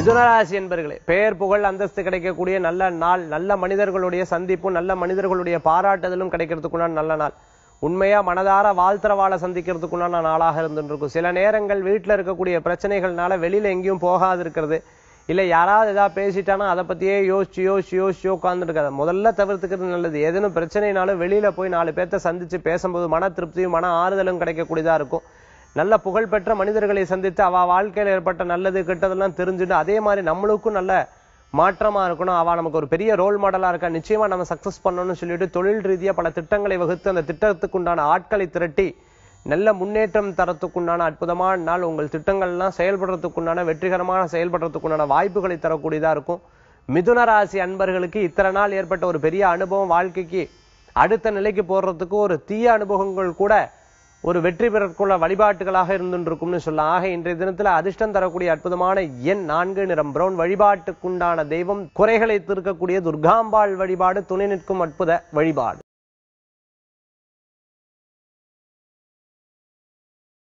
மிதுனராசி என்பர்களே பெயர் புகழ் அந்தஸ்து கிடைக்கக்கூடிய நல்ல நாள் நல்ல மனிதர்களுடைய சந்திப்பும் நல்ல மனிதர்களுடைய பாராட்டுதலும் கிடைக்கிறதுக்குண்டான நல்ல நாள் உண்மையா மனதார வாழ்த்துறவாளை சந்திக்கிறதுக்குண்டான நாளாக இருந்துட்டு இருக்கும் சில நேரங்கள் வீட்டில் இருக்கக்கூடிய பிரச்சனைகள்னால வெளியில எங்கேயும் போகாது இருக்கிறது இல்லை யாராவது ஏதாவது பேசிட்டானா அதை பத்தியே யோசிச்சு யோசிச்சு யோசிச்சு உட்காந்துட்டு இருக்காது முதல்ல தவிர்த்துக்கிறது நல்லது ஏதேனும் பிரச்சனைனாலும் வெளியில போய் நாலு பேர்த்த சந்திச்சு பேசும்போது மன திருப்தியும் மன ஆறுதலும் கிடைக்கக்கூடியதா இருக்கும் நல்ல புகழ்பெற்ற மனிதர்களை சந்தித்து அவ வாழ்க்கையில் ஏற்பட்ட நல்லது கெட்டதெல்லாம் தெரிஞ்சுட்டு அதே மாதிரி நம்மளுக்கும் நல்ல மாற்றமா இருக்கணும் அவ நமக்கு ஒரு பெரிய ரோல் மாடலா இருக்கா நிச்சயமா நம்ம சக்சஸ் பண்ணணும்னு சொல்லிட்டு தொழில் ரீதியா பல திட்டங்களை வகுத்து அந்த திட்டத்துக்கு உண்டான ஆட்களை திரட்டி நல்ல முன்னேற்றம் தரத்துக்குண்டான அற்புதமான நாள் உங்கள் திட்டங்கள்லாம் செயல்படுறதுக்குண்டான வெற்றிகரமான செயல்படுறதுக்குண்டான வாய்ப்புகளை தரக்கூடியதா இருக்கும் மிதுன ராசி அன்பர்களுக்கு இத்தனை நாள் ஏற்பட்ட ஒரு பெரிய அனுபவம் வாழ்க்கைக்கு அடுத்த நிலைக்கு போடுறதுக்கு ஒரு தீய அனுபவங்கள் கூட ஒரு வெற்றி பெறக்குள்ள வழிபாட்டுகளாக இருந்துருக்கும்னு சொல்லலாம் ஆக இன்றைய தினத்துல அதிர்ஷ்டம் தரக்கூடிய அற்புதமான எண் நான்கு நிறம் பிரவுன் வழிபாட்டுக்குண்டான தெய்வம் குறைகளை தீர்க்கக்கூடிய துர்காம்பாள் வழிபாடு துணை நிற்கும் அற்புத வழிபாடு